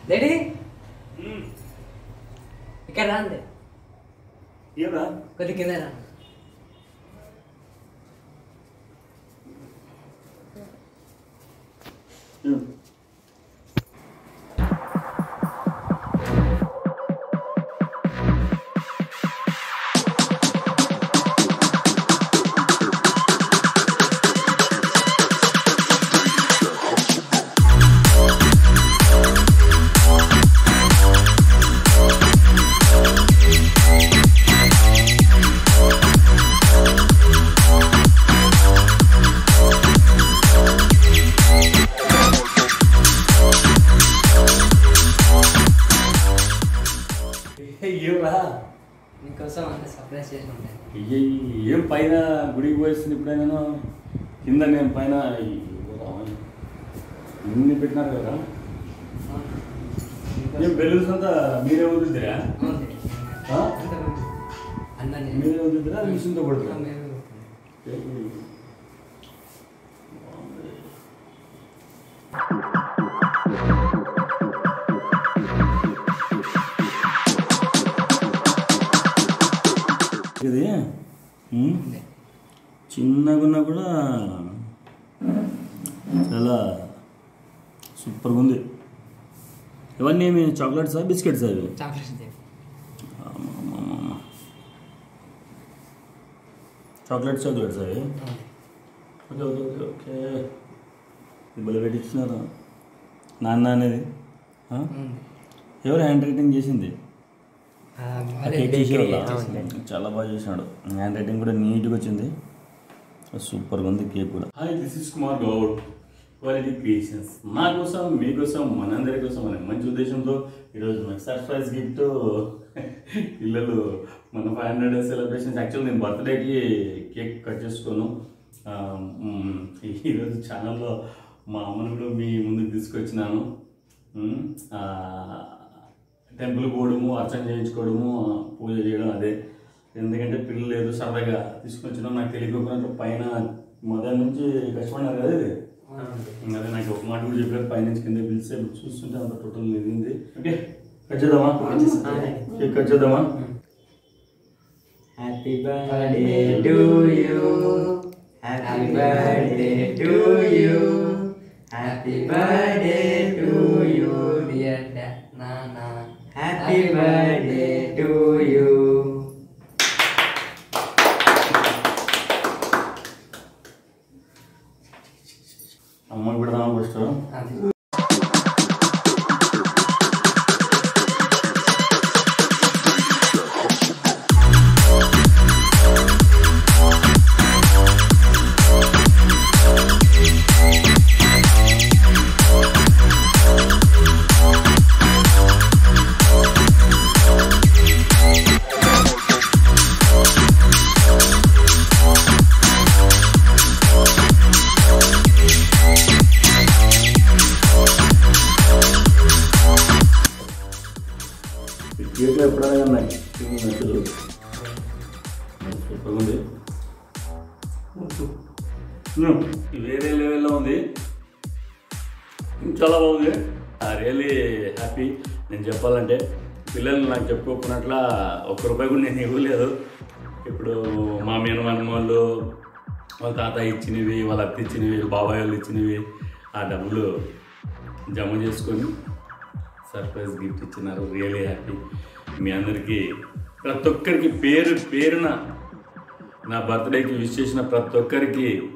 Daddy ఇక్కడ రాండి ఏరా కొద్ది కింద రా ఏరా నీకోసం అంత సర్ప్రైజ్ చేసి ఉంటాను ఏం పైన గుడికి పోయిస్తుంది ఇప్పుడైనా కింద నేను పైన ఇన్ని పెట్టినారు కదా ఏం బెలూన్స్ అంతా మీరే వదులుతారా ఆ? అన్న మీరే వదులుతారా మిషన్తో పడుతుందా మేము ఇది ఉమ్, చిన్నగా ఉన్నా కూడా చాలా సూపర్గా ఉంది ఇవన్నీ ఏమి చాక్లెట్సా బిస్కెట్స్ అవి చాక్లెట్స్ దేవి చాక్లెట్స్ చాక్లెట్స్ అవి ఓకే ఓకే ఓకే ఓకే ఇబ్బలు పెట్టించినారు నాన్న అనేది ఆ? ఎవరు హ్యాండ్ రైటింగ్ చేసింది కేక్ చేసేవాళ్ళా? చాలా బాగా చేసినాడు హ్యాండ్ రైటింగ్ కూడా నీట్గా వచ్చింది సూపర్గా ఉంది కేక్ కూడా hi this is Kumar Goud quality creations మా కోసం మీకోసం మనందరి కోసం అనే మంచి ఉద్దేశంతో ఈరోజు నాకు సర్ప్రైజ్ గిఫ్ట్ పిల్లలు మన ఫైవ్ హండ్రెడ్ సెలబ్రేషన్స్ యాక్చువల్ నేను బర్త్డేకి కేక్ కట్ చేసుకోను ఆ, మ్, ఈరోజు ఛానల్లో మా అమ్మను కూడా మీ ముందుకు తీసుకొచ్చినాను మ్, ఆ, టెంపుల్ పోవడము అర్చన చేయించుకోవడము పూజ చేయడం అదే ఎందుకంటే పిల్లలు ఏదో సరదాగా తీసుకొచ్చడం నాకు తెలియకపోయినట్లు పైన మొదటి నుంచి కష్టపడినారు కదా ఇది అదే నాకు ఒక మాట కూడా చెప్పారు పైనుంచి కింద పిలిస్తే చూస్తుంటే అంత టోటల్ నింది ఓకే కట్ చేద్దామా కేక్ కట్ చేద్దామా Happy birthday to you. Happy birthday to you. Happy birthday to you. Dear నాన్న Happy birthday to you. అమ్మకి పెడదామా ఫస్ట్ అది ఈ కేక్లో ఎప్పుడైనా ఉన్నాయి నచ్చదు సూపర్గా ఉంది ఉమ్, వేరే లెవెల్లో ఉంది చాలా బాగుంది రియల్లీ హ్యాపీ నేను చెప్పాలంటే పిల్లలు నాకు చెప్పుకోకున్నట్ల ఒక్క రూపాయి కూడా నేను ఇవ్వలేదు ఇప్పుడు మా మేనమామ వాళ్ళు వాళ్ళ తాత ఇచ్చినవి వాళ్ళ అత్త ఇచ్చినవి బాబాయ్ వాళ్ళు ఇచ్చినవి ఆ డబ్బులు జమ చేసుకొని సర్ప్రైజ్ గిఫ్ట్ ఇచ్చినారు రియలీ హ్యాపీ మీ అందరికీ ప్రతి ఒక్కరికి పేరు పేరున నా బర్త్డేకి విష్ చేసిన ప్రతి ఒక్కరికి